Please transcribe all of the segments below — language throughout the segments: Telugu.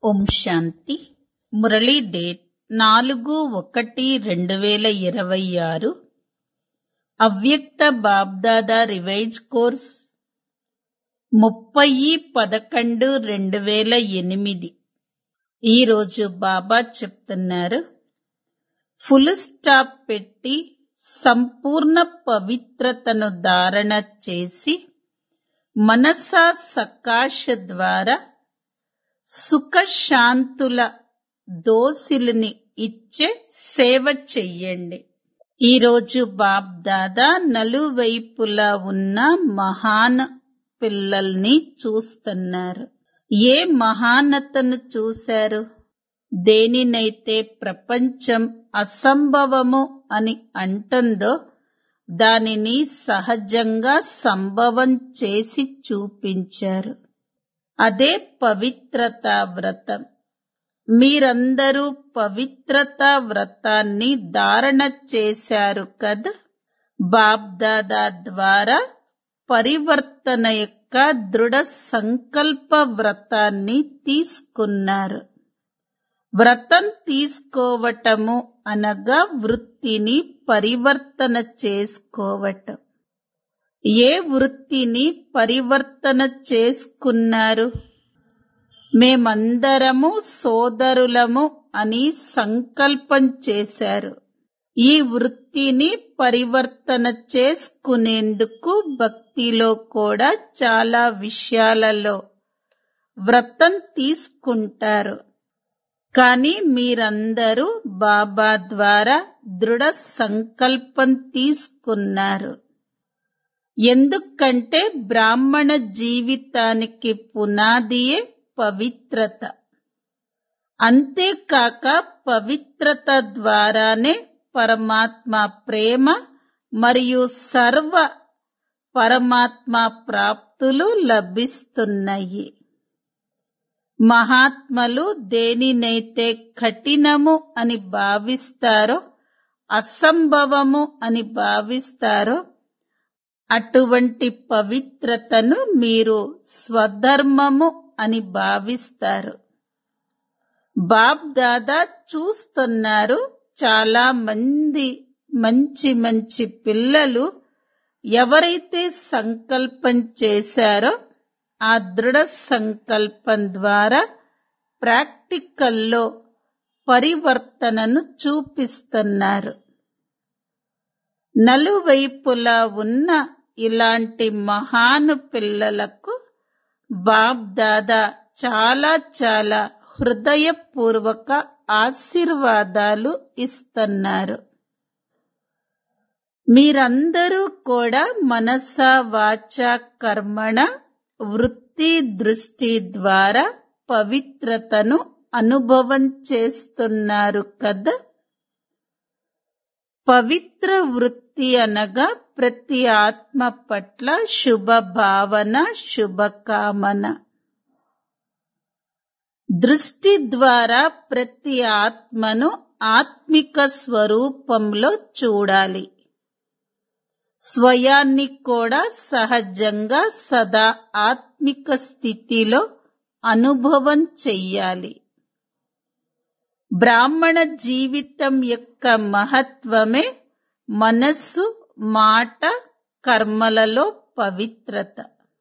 ఓం శాంతి మురళీ డేట్ నాలుగు ఒకటి రెండు వేల ఇరవై ఆరు అవ్యక్త బాబ్దాదా రివైజ్ కోర్స్ ముప్పై పదకొండు రెండు వేల ఎనిమిది ఈరోజు బాబా చెప్తున్నారు ఫుల్ స్టాప్ పెట్టి సంపూర్ణ పవిత్రతను ధారణ చేసి మనసా సకాశ ద్వారా సుఖశాంతుల దోసిలిని ఇచ్చే సేవ చెయ్యండి ఈరోజు బాబ్ దాదా నలువైపులా ఉన్న మహాన్ పిల్లల్ని చూస్తున్నారు ఏ మహానతను చూశారు దేనినైతే ప్రపంచం అసంభవము అని అంటుందో దానిని సహజంగా సంభవం చేసి చూపించారు అదే పవిత్రతా వ్రతం మీరందరూ పవిత్రతా వ్రతాన్ని ధారణ చేశారు కదా బాబ్దాదా ద్వారా పరివర్తన యొక్క దృఢ సంకల్ప వ్రతాన్ని తీసుకున్నారు వ్రతం తీసుకోవటము అనగా వృత్తిని పరివర్తన చేసుకోవటం ఏ వృత్తిని పరివర్తన చేసుకున్నారు మేమందరము సోదరులము అని సంకల్పం చేశారు ఈ వృత్తిని పరివర్తన చేసుకునేందుకు భక్తిలో కూడా చాలా విషయాలలో వ్రతం తీసుకుంటారు కానీ మీరందరూ బాబా ద్వారా దృఢ సంకల్పం తీసుకున్నారు ఎందుకంటే బ్రాహ్మణ జీవితానికి పునాదియే పవిత్రత అంతేకాక పవిత్రత ద్వారానే పరమాత్మ ప్రేమ మరియు సర్వ పరమాత్మ ప్రాప్తులు లభిస్తున్నాయి మహాత్మలు దేనినైతే కఠినము అని భావిస్తారో అసంభవము అని భావిస్తారో అటువంటి పవిత్రతను మీరు స్వధర్మము అని భావిస్తారు బాబ్ దాదా చూస్తున్నారు చాలా మంది మంచి మంచి పిల్లలు ఎవరైతే సంకల్పం చేశారో ఆ దృఢ సంకల్పం ద్వారా ప్రాక్టికల్లో పరివర్తనను చూపిస్తున్నారు నలువైపులా ఉన్న ఇలాంటి మహాను పిల్లలకు బాబ్ దాదా చాలా చాలా హృదయపూర్వక ఆశీర్వాదాలు ఇస్తున్నారు మీరందరూ కూడా మనస వాచ కర్మణ వృత్తి దృష్టి ద్వారా పవిత్రతను అనుభవం చేస్తున్నారు కదా పవిత్ర వృత్తి అనగా ప్రతి ఆత్మ పట్ల శుభ భావన శుభకామన దృష్టి ద్వారా ప్రతి ఆత్మను ఆత్మిక స్వరూపంలో చూడాలి స్వయాన్ని కూడా సహజంగా సదా ఆత్మిక స్థితిలో అనుభవం చెయ్యాలి బ్రాహ్మణ జీవితం యొక్క మహత్వమే మనస్సు మాట కర్మలలో పవిత్రత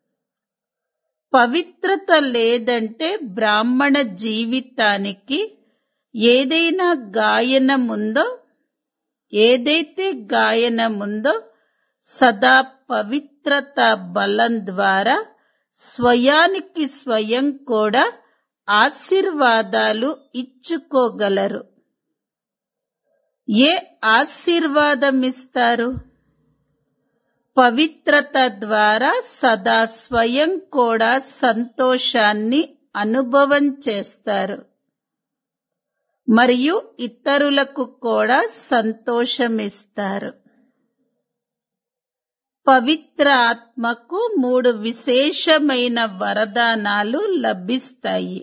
పవిత్రత లేదంటే బ్రాహ్మణ జీవితానికి ఏదైనా గాయనముందో ఏదైతే గాయనముందో సదా పవిత్రత బలం ద్వారా స్వయానికి స్వయం కూడా ఆశీర్వాదాలు ఇచ్చుకోగలరు ఏ ఆశీర్వాదం ఇస్తారు పవిత్రత ద్వారా సదా స్వయం కూడా సంతోషాన్ని అనుభవం చేస్తారు మరియు ఇతరులకు కూడా సంతోషమిస్తారు పవిత్ర ఆత్మకు మూడు విశేషమైన వరదానాలు లభిస్తాయి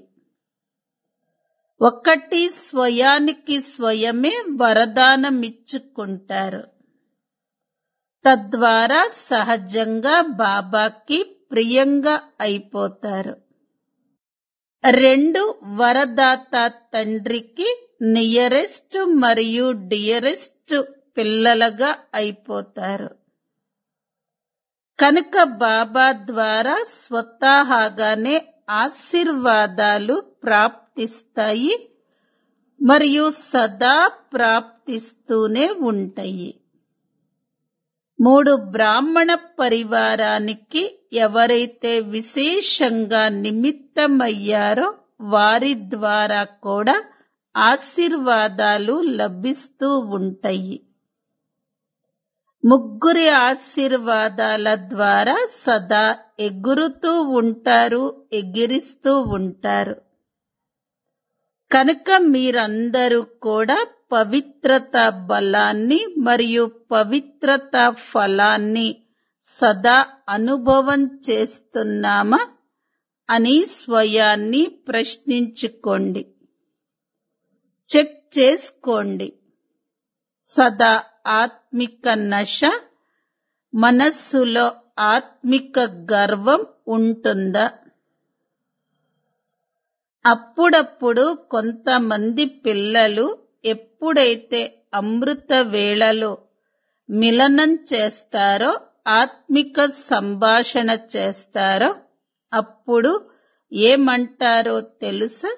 ఒకటి స్వయానికి స్వయమే వరదానమిచ్చుకుంటారు తద్వారా సహజంగా బాబాకి ప్రియంగా అయిపోతారు రెండు వరదాత తండ్రికి నియరెస్ట్ మరియు డియరెస్ట్ పిల్లలుగా అయిపోతారు కనుక బాబా ద్వారా స్వతహాగానే ఆశీర్వాదాలు ప్రాప్తిస్తాయి మరియు సదా ప్రాప్తిస్తూనే ఉంటాయి మూడు బ్రాహ్మణ పరివారానికి ఎవరైతే విశేషంగా నిమిత్తమయ్యారో వారి ద్వారా కూడా ఆశీర్వాదాలు లభిస్తూ ఉంటాయి ముగ్గురి ఆశీర్వాదాల ద్వారా సదా ఎగురుతూ ఉంటారు ఎగిరిస్తూ ఉంటారు కనుక మీరందరూ కూడా పవిత్రత బలాన్ని మరియు పవిత్రత ఫలాన్ని సదా అనుభవం చేస్తున్నామా అని స్వయాన్ని ప్రశ్నించుకోండి చెక్ చేసుకోండి సదా ఆత్మిక నశ మనస్సులో ఆత్మిక గర్వం ఉంటుందా అప్పుడప్పుడు కొంతమంది పిల్లలు ఎప్పుడైతే అమృత వేళలో మిలనం చేస్తారో ఆత్మిక సంభాషణ చేస్తారో అప్పుడు ఏమంటారో తెలుసా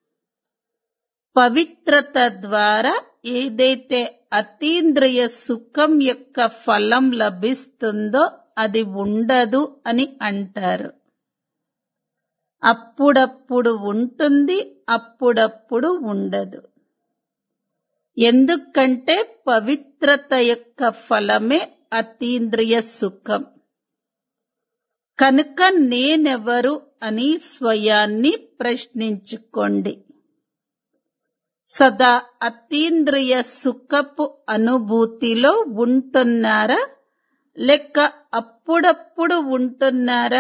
పవిత్రత ద్వారా ఏదైతే అతీంద్రియ సుఖం యొక్క ఫలం లభిస్తుందో అది ఉండదు అని అంటారు అప్పుడప్పుడు ఉంటుంది అప్పుడప్పుడు ఉండదు ఎందుకంటే పవిత్రత యొక్క ఫలమే అతీంద్రియ సుఖం కనుక నేనెవరు అని స్వయాన్ని ప్రశ్నించుకోండి సదా అతీంద్రియ సుఖపు అనుభూతిలో ఉంటున్నారా లేక అప్పుడప్పుడు ఉంటున్నారా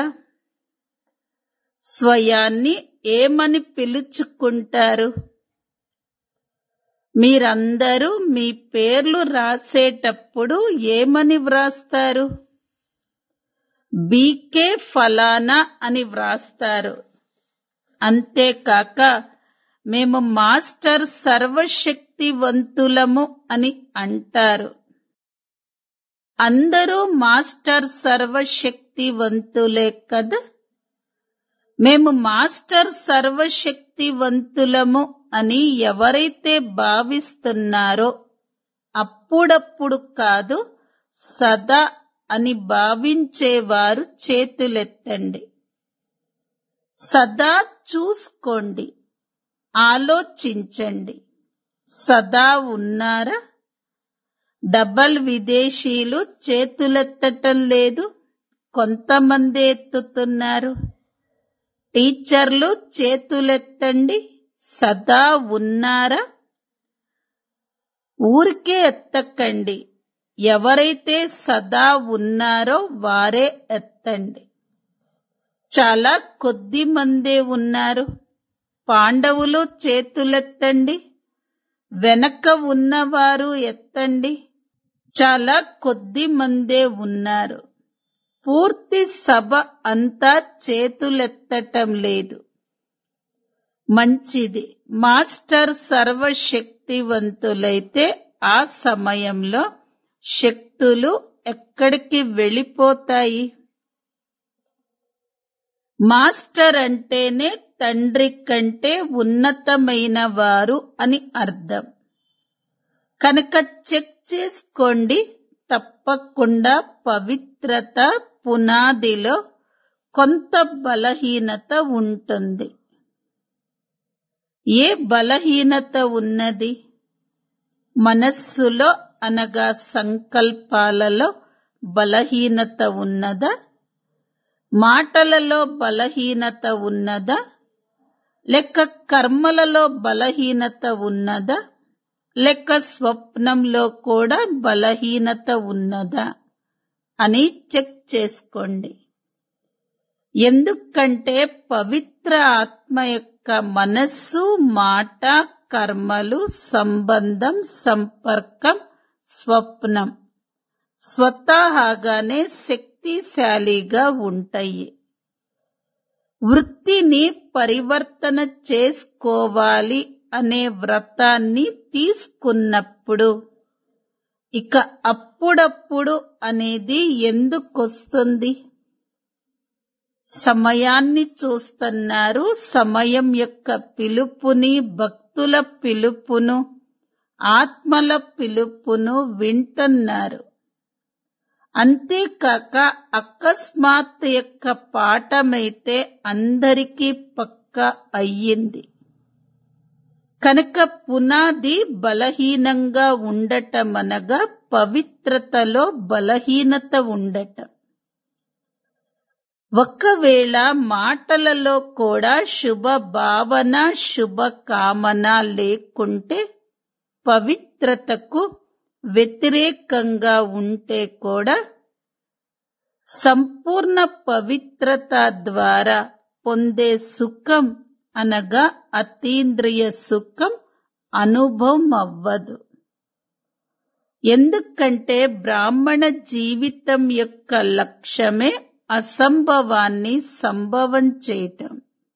స్వయాన్ని ఏమని పిలుచుకుంటారు మీరందరూ మీ పేర్లు రాసేటప్పుడు ఏమని వ్రాస్తారు బీకే ఫలానా అని వ్రాస్తారు అంతేకాక మేము మాస్టర్ సర్వశక్తివంతులము అని అంటారు అందరూ మాస్టర్ సర్వశక్తివంతులే కదా మేము మాస్టర్ సర్వశక్తివంతులము అని ఎవరైతే భావిస్తున్నారో అప్పుడప్పుడు కాదు సదా అని భావించేవారు చేతులెత్తండి సదా చూసుకోండి ఆలోచించండి సదా ఉన్నారా డబల్ విదేశీయులు చేతులెత్తటం లేదు కొంతమంది ఎత్తుతున్నారు టీచర్లు చేతులెత్తండి సదా ఉన్నారా ఊరికే ఎత్తకండి ఎవరైతే సదా ఉన్నారో వారే ఎత్తండి చాలా కొద్ది మందే ఉన్నారు పాండవులు చేతులెత్తండి వెనక ఉన్నవారు ఎత్తండి చాలా కొద్ది మందే ఉన్నారు పూర్తి సభ అంతా చేతులెత్తటం లేదు మంచిది మాస్టర్ సర్వశక్తివంతులైతే ఆ సమయంలో శక్తులు ఎక్కడికి వెళ్ళిపోతాయి మాస్టర్ అంటేనే తండ్రి కంటే ఉన్నతమైన వారు అని అర్థం కనుక చెక్ చేసుకోండి తప్పకుండా పవిత్రత పునాదిలో కొంత బలహీనత ఉంటుంది ఏ బలహీనత ఉన్నది మనస్సులో అనగా సంకల్పాలలో బలహీనత ఉన్నదా మాటలలో బలహీనత ఉన్నదా లెక్క కర్మలలో బలహీనత ఉన్నదా లెక్క స్వప్నంలో కూడా బలహీనత ఉన్నదా అని చెక్ చేసుకోండి ఎందుకంటే పవిత్ర ఆత్మ యొక్క మనస్సు మాట కర్మలు సంబంధం సంపర్కం స్వప్నం స్వతహాగానే శక్తిశాలిగా ఉంటాయి వృత్తిని పరివర్తన చేసుకోవాలి అనే వ్రతాన్ని తీసుకున్నప్పుడు ఇక అప్పుడప్పుడు అనేది ఎందుకొస్తుంది సమయాన్ని చూస్తున్నారు సమయం యొక్క పిలుపుని భక్తుల పిలుపును ఆత్మల పిలుపును వింటున్నారు అంతేకాక అకస్మాత్ యొక్క పాఠమైతే అందరికీ పక్క అయ్యింది కనుక పునాది బలహీనంగా ఉండటమనగా పవిత్రతలో బలహీనత ఉండటం ఒకవేళ మాటలలో కూడా శుభ భావన శుభ కామన లేకుంటే పవిత్రతకు వ్యతిరేకంగా ఉంటే కూడా సంపూర్ణ పవిత్రత ద్వారా పొందే సుఖం అనగా అతీంద్రియ సుఖం అనుభవం అవ్వదు ఎందుకంటే బ్రాహ్మణ జీవితం యొక్క లక్ష్యమే అసంభవాన్ని సంభవం చేయటం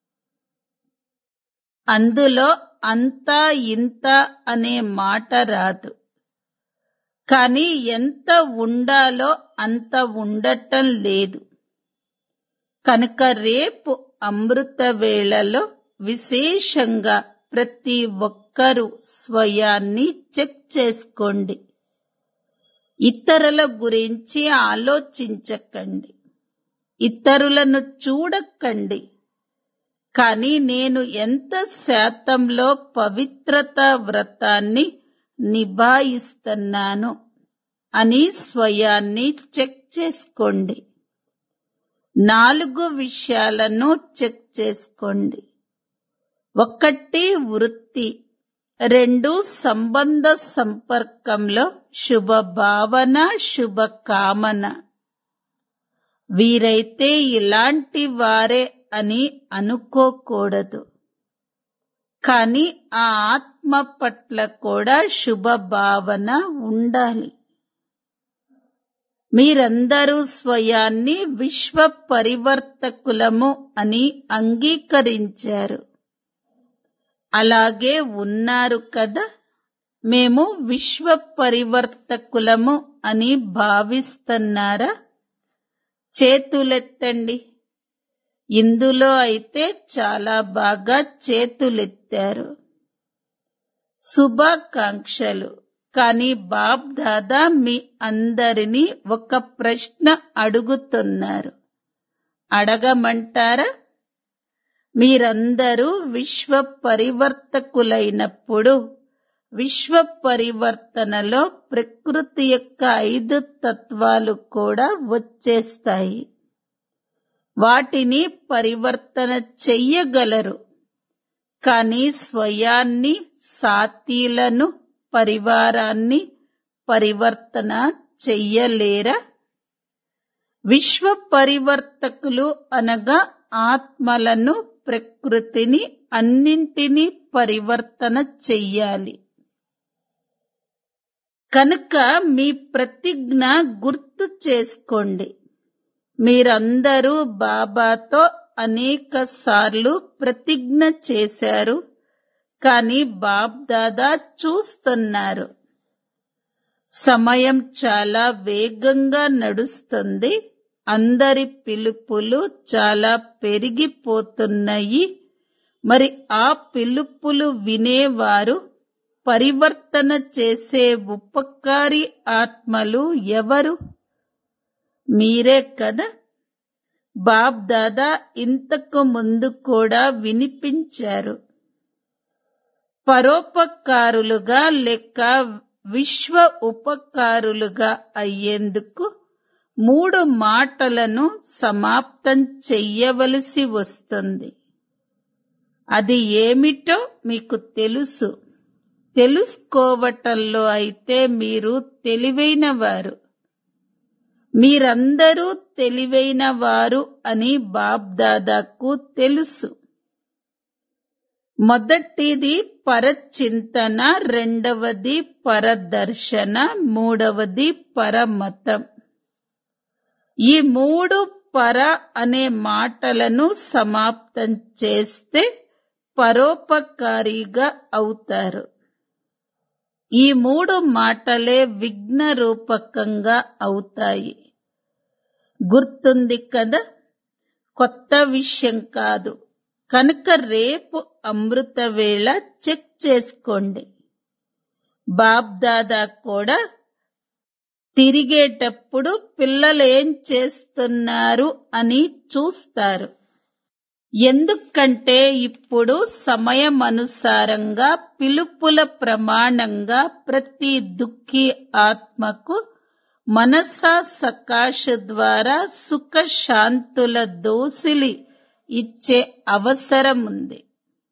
అందులో అంతా ఇంత అనే మాట రాదు కానీ ఎంత ఉండాలో అంత ఉండటం లేదు కనుక రేపు అమృత వేళలో విశేషంగా ప్రతి ఒక్కరూ స్వయాన్ని చెక్ చేసుకోండి ఇతరుల గురించి ఆలోచించకండి ఇతరులను చూడకండి కానీ నేను ఎంత శాతంలో పవిత్రత వ్రతాన్ని నిభాయిస్తున్నాను అని స్వయాన్ని చెక్ చేసుకోండి నాలుగు విషయాలను చెక్ చేసుకోండి ఒకటి వృత్తి రెండు సంబంధ సంపర్కంలో శుభ భావన శుభ కామన వీరైతే ఇలాంటి వారే అని అనుకోకూడదు కానీ ఆ ఆత్మ పట్ల కూడా శుభ భావన ఉండాలి మీరందరూ స్వయాన్ని విశ్వ పరివర్తకులము అని అంగీకరించారు అలాగే ఉన్నారు కదా మేము విశ్వ పరివర్తకులము అని భావిస్తున్నారా చేతులెత్తండి ఇందులో అయితే చాలా బాగా చేతులెత్తారు శుభాకాంక్షలు కానీ బాబ్ దాదా మీ అందరినీ ఒక ప్రశ్న అడుగుతున్నారు అడగమంటారా మీరందరూ విశ్వ పరివర్తకులైనప్పుడు విశ్వ పరివర్తనలో ప్రకృతి యొక్క ఐదు తత్వాలు కూడా వచ్చేస్తాయి వాటిని పరివర్తన చెయ్యగలరు కానీ స్వయాన్ని సాతీలను పరివారాన్ని పరివర్తన చెయ్యలేరా విశ్వ పరివర్తకులు అనగా ఆత్మలను ప్రకృతిని అన్నింటినీ పరివర్తన చెయ్యాలి కనుక మీ ప్రతిజ్ఞ గుర్తు చేసుకోండి మీరందరూ బాబాతో అనేక సార్లు ప్రతిజ్ఞ చేశారు కానీ బాబ్ దాదా చూస్తున్నారు సమయం చాలా వేగంగా నడుస్తుంది అందరి పిలుపులు చాలా పెరిగిపోతున్నాయి మరి ఆ పిలుపులు వినేవారు పరివర్తన చేసే ఉపకారి ఆత్మలు ఎవరు మీరే కదా బాబ్ దాదా ఇంతకు ముందు కూడా వినిపించారు పరోపకారులుగా లేక విశ్వ ఉపకారులుగా అయ్యేందుకు మూడు మాటలను సమాప్తం చెయ్యవలసి వస్తుంది అది ఏమిటో మీకు తెలుసు తెలుసుకోవటంలో అయితే మీరు తెలివైన వారు మీరందరూ తెలివైన వారు అని బాబ్దాదాకు తెలుసు మొదటిది పరచింతన రెండవది పరదర్శన మూడవది పరమతం ఈ మూడు పర అనే మాటలను సమాప్తం చేస్తే పరోపకారిగా అవుతారు ఈ మూడు మాటలే విఘ్న రూపకంగా అవుతాయి గుర్తుంది కదా కొత్త విషయం కాదు కనుక రేపు అమృత వేళ చెక్ చేసుకోండి బాబ్దాదా కూడా తిరిగేటప్పుడు పిల్లలు ఏం చేస్తున్నారు అని చూస్తారు ఎందుకంటే ఇప్పుడు సమయం అనుసారంగా పిలుపుల ప్రమాణంగా ప్రతి దుఃఖి ఆత్మకు మనసా సకాశ ద్వారా సుఖ శాంతుల దోసిలి ఇచ్చే అవసరం ఉంది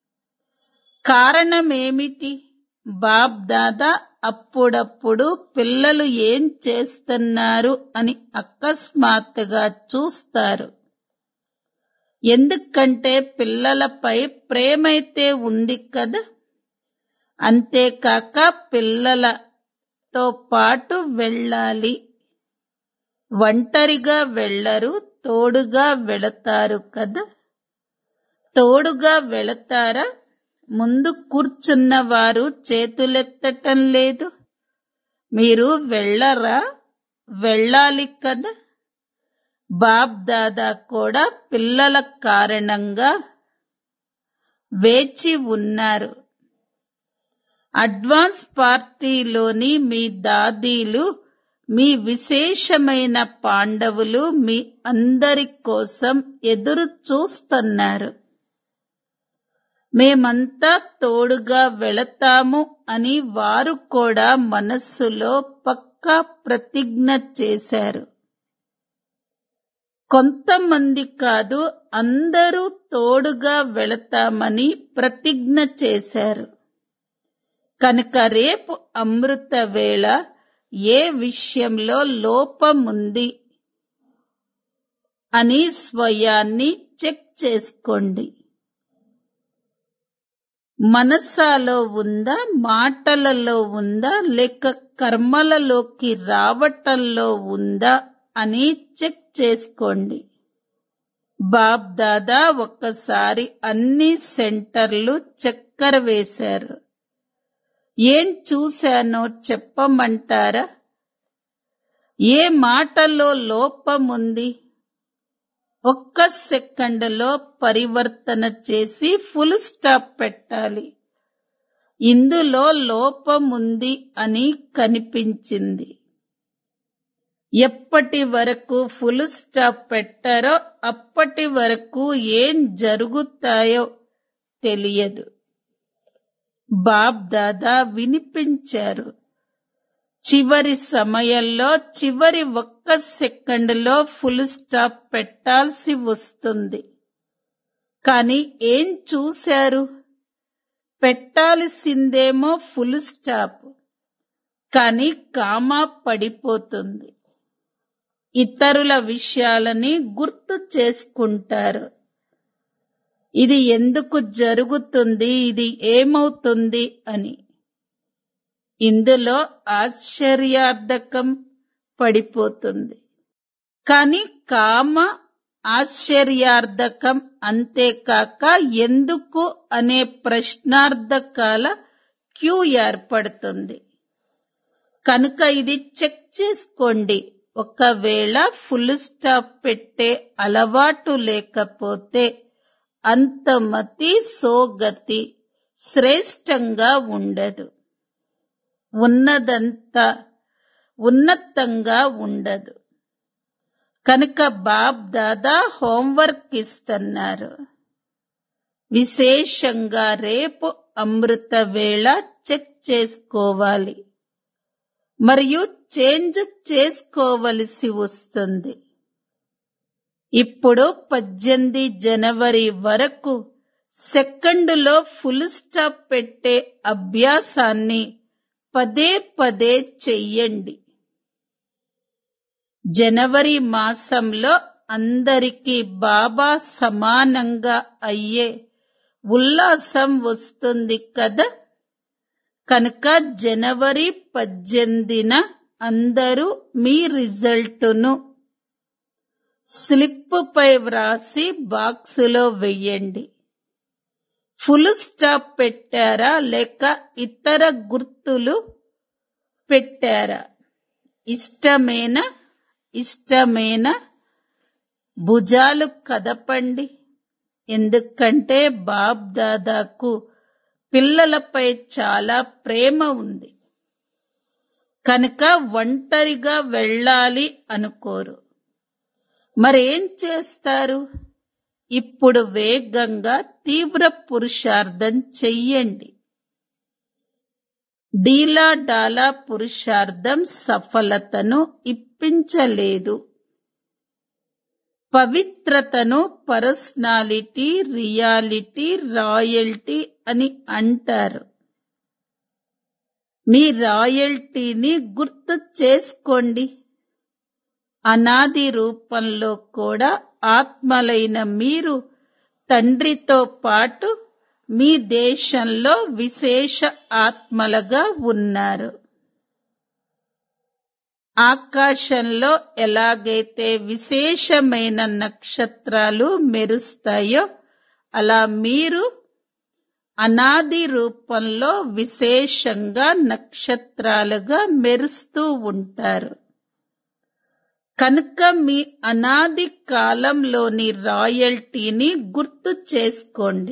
కారణమేమిటి బాబ్ దాదా అప్పుడప్పుడు పిల్లలు ఏం చేస్తున్నారు అని అకస్మాత్తుగా చూస్తారు ఎందుకంటే పిల్లలపై ప్రేమైతే ఉంది కదా అంతేకాక పిల్లలతో పాటు వెళ్ళాలి ఒంటరిగా వెళ్ళరు తోడుగా వెళతారు కదా తోడుగా వెళతారా ముందు కూర్చున్న వారు చేతులెత్తటం లేదు మీరు వెళ్ళరా వెళ్ళాలి కదా బాబ్ దాదా కూడా పిల్లల కారణంగా వేచి ఉన్నారు అడ్వాన్స్ పార్టీలోని మీ దాదీలు మీ విశేషమైన పాండవులు మీ అందరి కోసం ఎదురు చూస్తున్నారు మేమంతా తోడుగా వెళతాము అని వారు కూడా మనస్సులో పక్కా ప్రతిజ్ఞ చేశారు కొంతమంది కాదు అందరూ తోడుగా వెళతామని ప్రతిజ్ఞ చేశారు కనుక రేపు అమృత వేళ ఏ విషయంలో లోపముంది అని స్వయాన్ని చెక్ చేసుకోండి మనసాలో ఉందా మాటలలో ఉందా లేక కర్మలలోకి రావటంలో ఉందా అని చెక్ చేసుకోండి బాబ్ దాదా ఒక్కసారి అన్ని సెంటర్లు చక్కర వేశారు ఏం చూశానో చెప్పమంటారా ఏ మాటలో లోపముంది ఒక్క సెకండ్లో పరివర్తన చేసి ఫుల్ స్టాప్ పెట్టాలి ఇందులో లోపముంది అని కనిపించింది ఎప్పటి వరకు ఫుల్ స్టాప్ పెట్టారో అప్పటి వరకు ఏం జరుగుతాయో తెలియదు బాబ్ దాదా వినిపించారు చివరి సమయంలో చివరి ఒక్క సెకండ్లో ఫుల్ స్టాప్ పెట్టాల్సి వస్తుంది కానీ ఏం చూశారు పెట్టాల్సిందేమో ఫుల్ స్టాప్ కానీ కామా పడిపోతుంది ఇతరుల విషయాలని గుర్తు చేసుకుంటారు ఇది ఎందుకు జరుగుతుంది ఇది ఏమవుతుంది అని ఇందులో ఆశ్చర్యార్థకం పడిపోతుంది కానీ కామ ఆశ్చర్యార్థకం అంతేకాక ఎందుకు అనే ప్రశ్నార్థకాల క్యూ ఏర్పడుతుంది కనుక ఇది చెక్ చేసుకోండి ఒకవేళ ఫుల్ స్టాప్ పెట్టే అలవాటు లేకపోతే అంతమతి సోగతి శ్రేష్టంగా ఉండదు ఉన్నదంతా ఉన్నతంగా ఉండదు కనుక బాబ్ దాదా హోంవర్క్ ఇస్తున్నారు విశేషంగా రేపు అమృత వేళ చెక్ చేసుకోవాలి మరియు చేంజ్ చేసుకోవలసి వస్తుంది ఇప్పుడు పద్దెనిమిది జనవరి వరకు సెకండులో ఫుల్ స్టాప్ పెట్టే అభ్యాసాన్ని పదే పదే చెయ్యండి జనవరి మాసంలో అందరికీ బాబా సమానంగా అయ్యే ఉల్లాసం వస్తుంది కదా కనుక జనవరి పద్దెనిమిదిన అందరూ మీ రిజల్టును స్లిప్పుపై వ్రాసి బాక్సులో వెయ్యండి ఫుల్ స్టాప్ పెట్టారా లేక ఇతర గుర్తులు పెట్టారా ఇష్టమేనా ఇష్టమేనా భుజాలు కదపండి ఎందుకంటే బాబ్ దాదాకు పిల్లలపై చాలా ప్రేమ ఉంది కనుక ఒంటరిగా వెళ్ళాలి అనుకోరు మరేం చేస్తారు ఇప్పుడు వేగంగా తీవ్ర పురుషార్థం చెయ్యండి డీలా డాలా పురుషార్థం సఫలతను ఇప్పించలేదు పవిత్రతను పర్సనాలిటీ రియాలిటీ రాయల్టీ అని అంటారు మీ రాయల్టీని గుర్తు చేసుకోండి అనాది రూపంలో కూడా ఆత్మలైన మీరు తండ్రితో పాటు మీ దేశంలో విశేష ఆత్మలుగా ఉన్నారు ఆకాశంలో ఎలాగైతే విశేషమైన నక్షత్రాలు మెరుస్తాయో అలా మీరు అనాది రూపంలో విశేషంగా నక్షత్రాలుగా మెరుస్తూ ఉంటారు కనుక మీ అనాది కాలంలోని రాయల్టీని గుర్తు చేసుకోండి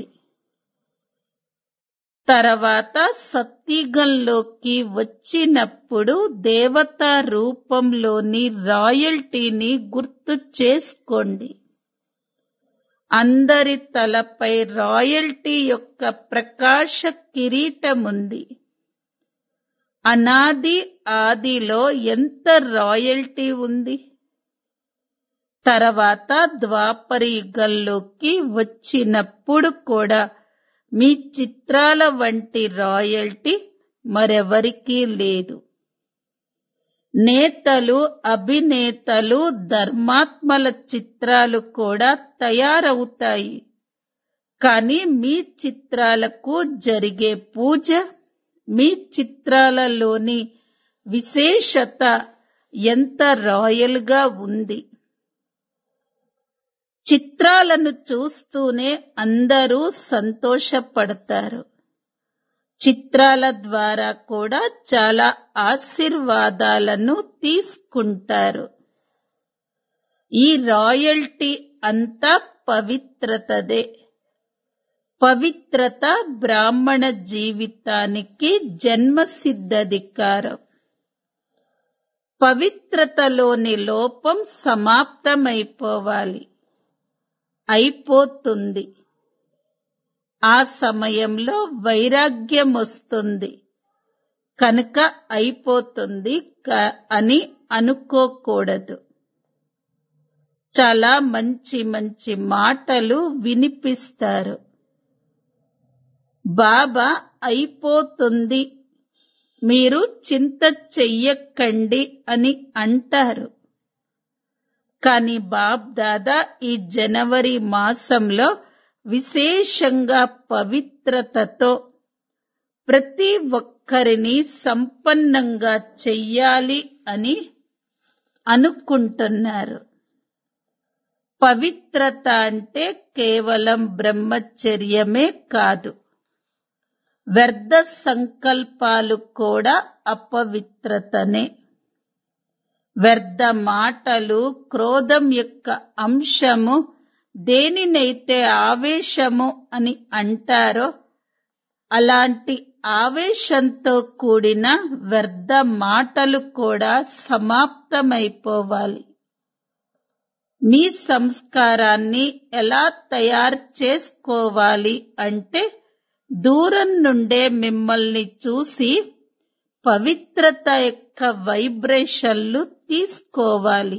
తర్వాత సత్యుగంలోకి వచ్చినప్పుడు దేవతా రూపంలోని రాయల్టీని గుర్తు చేసుకోండి అందరి తలపై రాయల్టీ యొక్క ప్రకాశ కిరీటముంది అనాది ఆదిలో ఎంత రాయల్టీ ఉంది తర్వాత ద్వాపరయుగంలోకి వచ్చినప్పుడు కూడా మీ చిత్రాల వంటి రాయల్టీ మరెవరికీ లేదు నేతలు అభినేతలు ధర్మాత్మల చిత్రాలు కూడా తయారవుతాయి కానీ మీ చిత్రాలకు జరిగే పూజ మీ చిత్రాలలోని విశేషత ఎంత రాయల్ గా ఉంది చిత్రాలను చూస్తూనే అందరూ సంతోషపడతారు చిత్రాల ద్వారా కూడా చాలా ఆశీర్వాదాలను తీసుకుంటారు ఈ రాయల్టీ అంతా పవిత్రతదే పవిత్రత బ్రాహ్మణ జీవితానికి జన్మసిద్ధధికారం పవిత్రతలోని లోపం సమాప్తమైపోవాలి అయిపోతుంది ఆ సమయంలో వైరాగ్యం వస్తుంది కనుక అయిపోతుంది క- అని అనుకోకూడదు చాలా మంచి మంచి మాటలు వినిపిస్తారు బాబా అయిపోతుంది మీరు చింత చెయ్యకండి అని అంటారు కానీ బాబ్ దాదా ఈ జనవరి మాసంలో విశేషంగా పవిత్రతతో ప్రతి ఒక్కరిని సంపన్నంగా చెయ్యాలి అని అనుకుంటున్నారు పవిత్రత అంటే కేవలం బ్రహ్మచర్యమే కాదు వ్యర్థ సంకల్పాలు కూడా అపవిత్రతనే వ్యర్థ మాటలు క్రోధం యొక్క అంశము దేనినైతే ఆవేశము అని అంటారో అలాంటి ఆవేశంతో కూడిన వ్యర్థ మాటలు కూడా సమాప్తమైపోవాలి మీ సంస్కారాన్ని ఎలా తయారు చేసుకోవాలి అంటే దూరం నుండే మిమ్మల్ని చూసి పవిత్రత యొక్క వైబ్రేషన్లు తీసుకోవాలి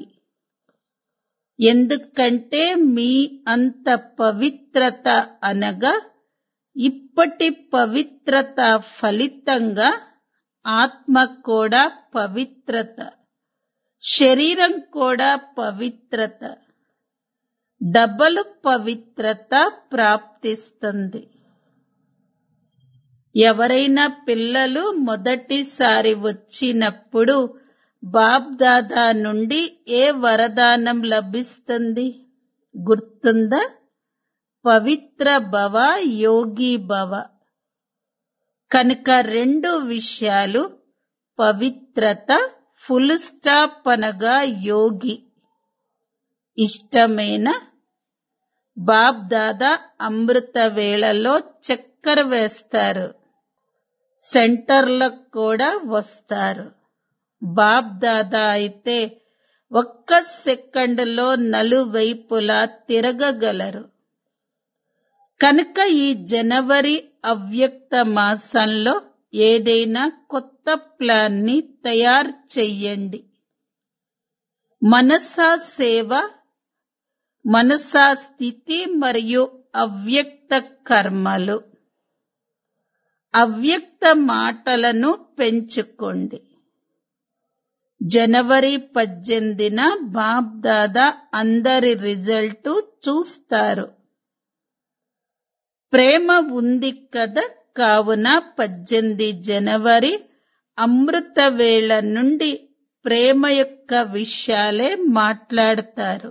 ఎందుకంటే మీ అంత పవిత్రత అనగా ఇప్పటి పవిత్రత ఫలితంగా ఆత్మ కూడా పవిత్రత శరీరం కూడా పవిత్రత డబలు పవిత్రత ప్రాప్తిస్తుంది ఎవరైనా పిల్లలు మొదటిసారి వచ్చినప్పుడు బాబ్ దాదా నుండి ఏ వరదానం లభిస్తుంది గుర్తుందా పవిత్ర భవ యోగి భవ కనుక రెండు విషయాలు పవిత్రత ఫుల్ స్టాప్ అనగా యోగి ఇష్టమైన బాబ్ దాదా అమృత వేళలో చక్కెర వేస్తారు సెంటర్లకు కూడా వస్తారు బాబ్ దాదా అయితే ఒక్క సెకండ్లో నలువైపులా తిరగగలరు కనుక ఈ జనవరి అవ్యక్త మాసంలో ఏదైనా కొత్త ప్లాన్ ని తయారు చెయ్యండి మనసా సేవ మనసా స్థితి మరియు అవ్యక్త కర్మలు అవ్యక్త మాటలను పెంచుకోండి జనవరి పద్దెనిమిదిన బాబ్ దాదా అందరి రిజల్ట్ చూస్తారు ప్రేమ ఉంది కదా కావున పద్దెనిమిది జనవరి అమృత వేళ నుండి ప్రేమ యొక్క విషయాలే మాట్లాడతారు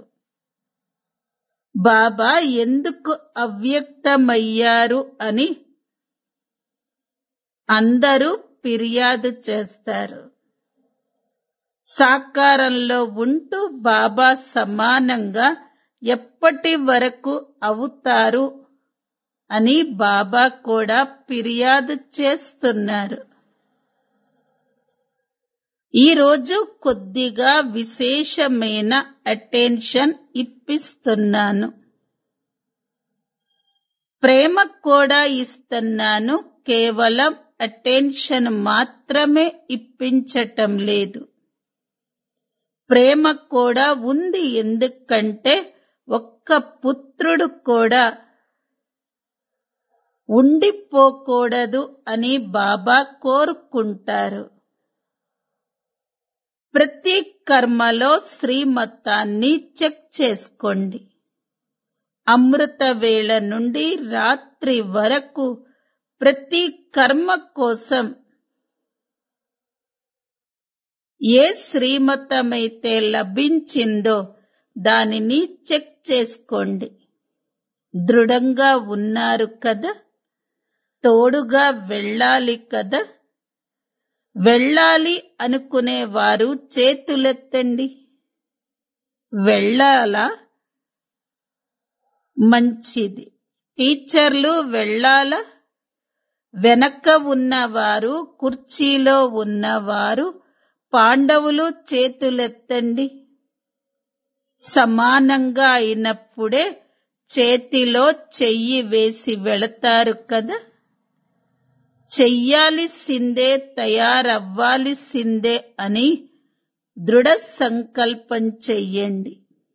బాబా ఎందుకు అవ్యక్తమయ్యారు అని అందరూ ఫిర్యాదు చేస్తారు సాకారంలో ఉంటూ బాబా సమానంగా ఎప్పటి వరకు అవుతారు అని బాబా కూడా ఫిర్యాదు చేస్తున్నారు ఈ రోజు కొద్దిగా విశేషమైన అటెన్షన్ ఇప్పిస్తున్నాను ప్రేమ కూడా ఇస్తున్నాను కేవలం అటెన్షన్ మాత్రమే ఇప్పించటం లేదు ప్రేమ కూడా ఉంది ఎందుకంటే ఒక్క పుత్రుడు కూడా ఉండిపోకూడదు అని బాబా కోరుకుంటారు ప్రతి కర్మలో శ్రీమతాన్ని చెక్ చేసుకోండి అమృత వేళ నుండి రాత్రి వరకు ప్రతి కర్మ కోసం ఏ శ్రీమతమైతే లభించిందో దానిని చెక్ చేసుకోండి దృఢంగా ఉన్నారు కదా తోడుగా వెళ్ళాలి కదా వెళ్ళాలి అనుకునే వారు చేతులెత్తండి వెళ్ళాలా మంచిది టీచర్లు వెళ్ళాలా వెనక ఉన్నవారు కుర్చీలో ఉన్నవారు పాండవులు చేతులెత్తండి సమానంగా అయినప్పుడే చేతిలో చెయ్యి వేసి వెళతారు కదా చెయ్యాలిసిందే తయారవ్వాలిసిందే అని దృఢ సంకల్పం చెయ్యండి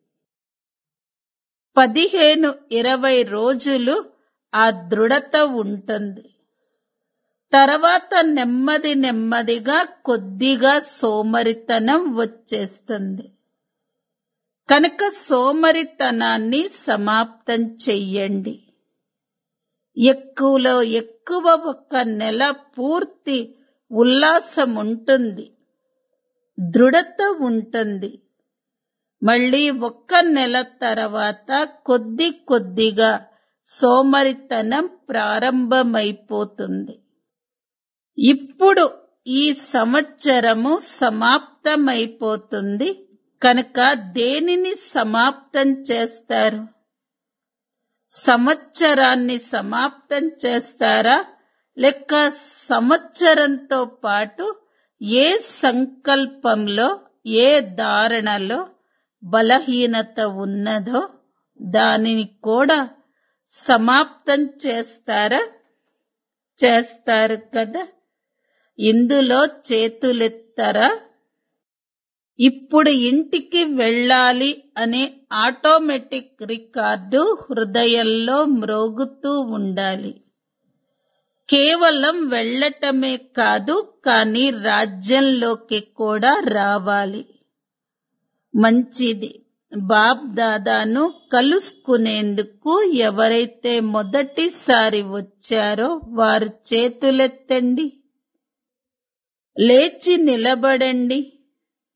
పదిహేను ఇరవై రోజులు ఆ దృఢత ఉంటుంది తర్వాత నెమ్మది నెమ్మదిగా కొద్దిగా సోమరితనం వచ్చేస్తుంది కనుక సోమరితనాన్ని సమాప్తం చెయ్యండి ఎక్కువలో ఎక్కువ ఒక నెల పూర్తి ఉల్లాసం ఉంటుంది దృఢత ఉంటుంది మళ్ళీ ఒక్క నెల తర్వాత కొద్ది కొద్దిగా సోమరితనం ప్రారంభమైపోతుంది ఇప్పుడు ఈ సంవత్సరము సమాప్తమైపోతుంది కనుక దేనిని సమాప్తం చేస్తారు సంవత్సరాన్ని సమాప్తం చేస్తారా లేక సంవత్సరంతో పాటు ఏ సంకల్పంలో ఏ ధారణలో బలహీనత ఉన్నదో దానిని కూడా సమాప్తం చేస్తారా చేస్తారు కదా ఇందులో చేతులెత్తరా ఇప్పుడు ఇంటికి వెళ్ళాలి అనే ఆటోమేటిక్ రికార్డు హృదయంలో మ్రోగుతూ ఉండాలి కేవలం వెళ్ళటమే కాదు కానీ రాజ్యంలోకి కూడా రావాలి మంచిది బాబ్ దాదాను కలుసుకునేందుకు ఎవరైతే మొదటిసారి వచ్చారో వారు చేతులెత్తండి లేచి నిలబడండి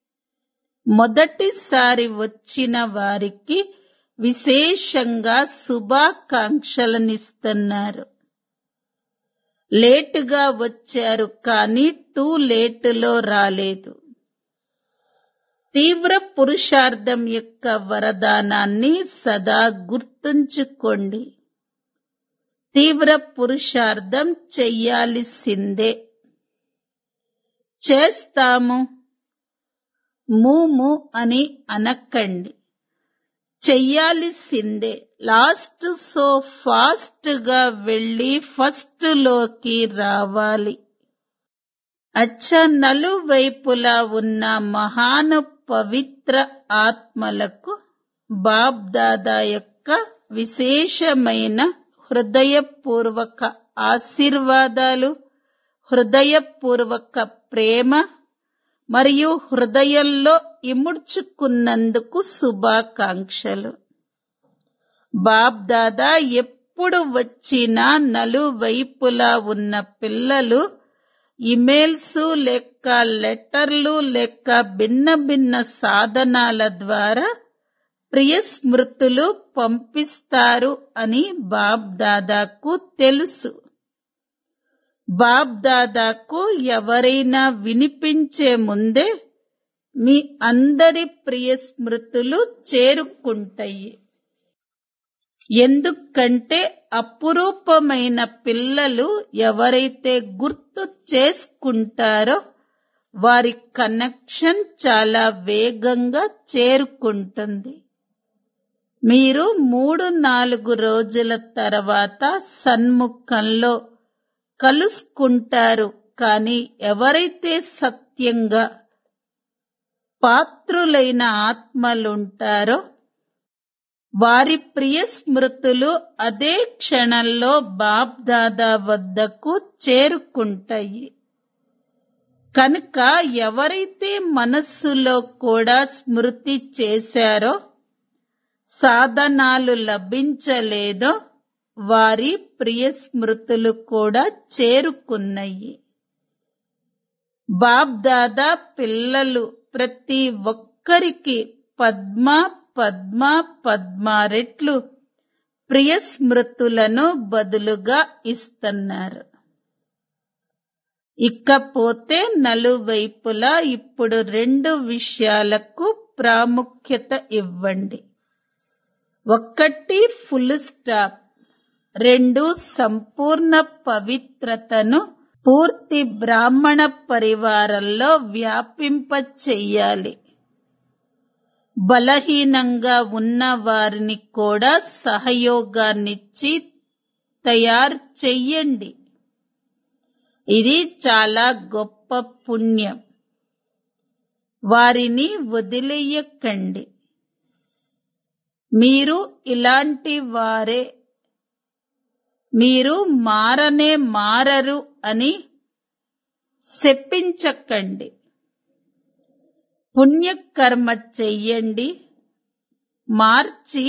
మొదటిసారి వచ్చిన వారికి విశేషంగా శుభాకాంక్షలనిస్తున్నారు లేటుగా వచ్చారు కానీ టూ లేటులో రాలేదు తీవ్ర పురుషార్థం యొక్క వరదానాన్ని సదా గుర్తుంచుకోండి తీవ్ర పురుషార్థం చెయ్యాల్సిందే చేస్తాము మూము అని అనకండి చెయ్యాల్సిందే లాస్ట్ సో ఫాస్ట్ గా వెళ్ళి ఫస్ట్ లోకి రావాలి అచ్చ నలువైపులా ఉన్న మహాను పవిత్ర ఆత్మలకు బాబ్ దాదా యొక్క విశేషమైన హృదయపూర్వక ఆశీర్వాదాలు హృదయపూర్వక ప్రేమ మరియు హృదయంలో ఇముడ్చుకున్నందుకు శుభాకాంక్షలు బాబ్ దాదా ఎప్పుడు వచ్చినా నలువైపులా ఉన్న పిల్లలు ఇమెయిల్స్ లేక లెటర్లు లేక భిన్న భిన్న సాధనాల ద్వారా ప్రియ స్మృతులు పంపిస్తారు అని బాబ్ దాదాకు తెలుసు బాబ్ దాదాకు ఎవరైనా వినిపించే ముందే మీ అందరి ప్రియ స్మృతులు చేరుకుంటాయి ఎందుకంటే అపురూపమైన పిల్లలు ఎవరైతే గుర్తు చేసుకుంటారో వారి కనెక్షన్ చాలా వేగంగా చేరుకుంటుంది మీరు మూడు నాలుగు రోజుల తర్వాత సన్ముఖంలో కలుసుకుంటారు కానీ ఎవరైతే సత్యంగా పాత్రులైన ఆత్మలుంటారో వారి ప్రియ స్మృతులు అదే క్షణంలో బాప్ దాదా వద్దకు చేరుకుంటాయి కనుక ఎవరైతే మనస్సులో కూడా స్మృతి చేశారో సాధనాలు లభించలేదో వారి ప్రియ స్మృతులు కూడా చేరుకున్నాయి బాప్ దాదా పిల్లలు ప్రతి ఒక్కరికి పద్మ పద్మ పద్మ రెట్లు ప్రియ స్మృతులను బదులుగా ఇస్తున్నారు ఇకపోతే నలువైపులా ఇప్పుడు రెండు విషయాలకు ప్రాముఖ్యత ఇవ్వండి ఒక్కటి ఫుల్ స్టాప్ రెండు సంపూర్ణ పవిత్రతను పూర్తి బ్రాహ్మణ పరివారంలో వ్యాపింప చెయ్యాలి బలహీనంగా ఉన్న వారిని కూడా సహయోగాన్నిచ్చి తయారు చెయ్యండి ఇది చాలా గొప్ప పుణ్యం వారిని వదిలేయకండి మీరు ఇలాంటి వారే మీరు మారనే మారరు అని శపించకండి పుణ్యకర్మ చెయ్యండి మార్చి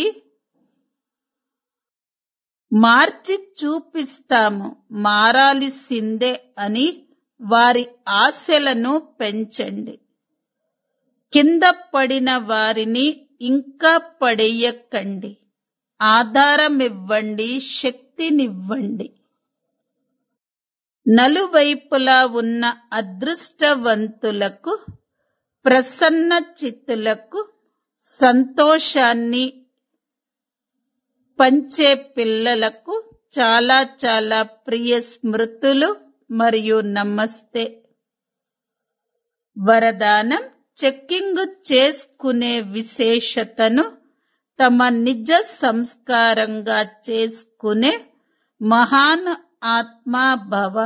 మార్చి చూపిస్తాము మారాల్సిందే అని వారి ఆశలను పెంచండి కింద పడిన వారిని ఇంకా పడేయకండి ఆధారం ఇవ్వండి శక్తినివ్వండి నలువైపులా ఉన్న అదృష్టవంతులకు ప్రసన్న చిత్తులకు సంతోషాన్ని పంచే పిల్లలకు చాలా చాలా ప్రియ స్మృతులు మరియు నమస్తే వరదానం చెక్కింగ్ చేసుకునే విశేషతను తమ నిజ సంస్కారంగా చేసుకునే మహాన్ ఆత్మా భవ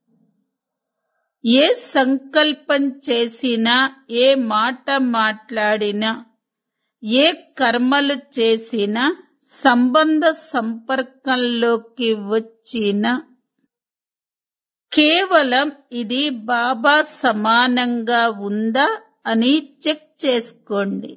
ఏ సంకల్పం చేసినా ఏ మాట మాట్లాడినా ఏ కర్మలు చేసినా సంబంధ సంపర్కంలోకి వచ్చిన కేవలం ఇది బాబా సమానంగా ఉందా అని చెక్ చేసుకోండి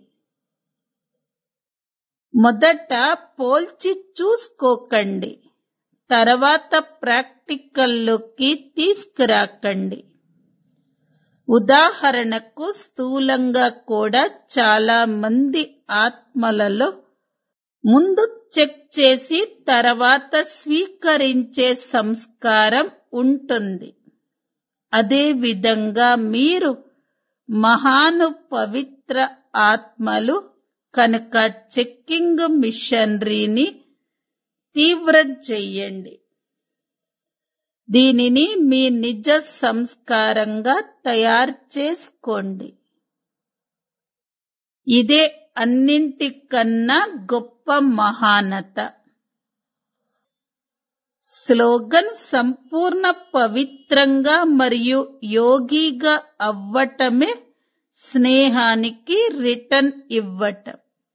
మొదట పోల్చి చూసుకోకండి తర్వాత ప్రాక్టికల్లోకి తీసుకురాకండి ఉదాహరణకు స్థూలంగా కూడా చాలా మంది ఆత్మలలో ముందు చెక్ చేసి తర్వాత స్వీకరించే సంస్కారం ఉంటుంది అదే విధంగా మీరు మహాను పవిత్ర ఆత్మలు కనుక చెక్కింగ్ మిషనరీని తీవ్రం చెయ్యండి దీనిని మీ నిజ సంస్కారంగా తయారు చేసుకోండి ఇదే అన్నింటికన్నా గొప్ప మహానత స్లోగన్ సంపూర్ణ పవిత్రంగా మరియు యోగిగా అవ్వటమే స్నేహానికి రిటర్న్ ఇవ్వటం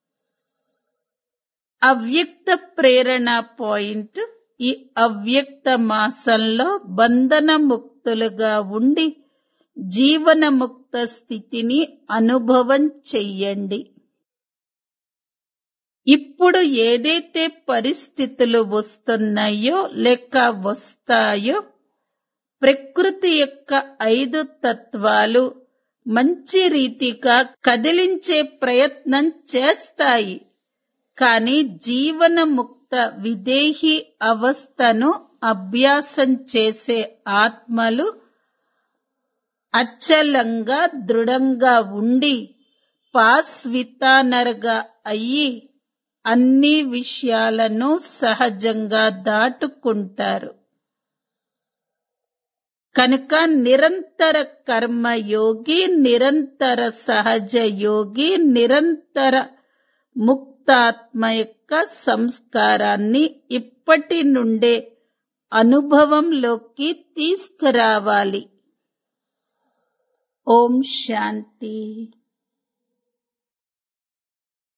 అవ్యక్త ప్రేరణ పాయింట్ ఈ అవ్యక్త మాసంలో బంధన ముక్తులుగా ఉండి జీవనముక్త స్థితిని అనుభవం చెయ్యండి ఇప్పుడు ఏదైతే పరిస్థితులు వస్తున్నాయో లేక వస్తాయో ప్రకృతి యొక్క ఐదు తత్వాలు మంచి రీతిగా కదిలించే ప్రయత్నం చేస్తాయి కానీ జీవన ముక్త విదేహి అవస్థను అభ్యాసం చేసే ఆత్మలు అచ్చలంగా దృఢంగా ఉండి పాస్వితానర్గా అయ్యి అన్ని విషయాలను సహజంగా దాటుకుంటారు కనుక నిరంతర కర్మయోగి నిరంతర సహజ యోగి నిరంతర ముక్తాత్మ యొక్క సంస్కారాన్ని ఇప్పటి నుండే అనుభవంలోకి తీసుకురావాలి ఓం శాంతి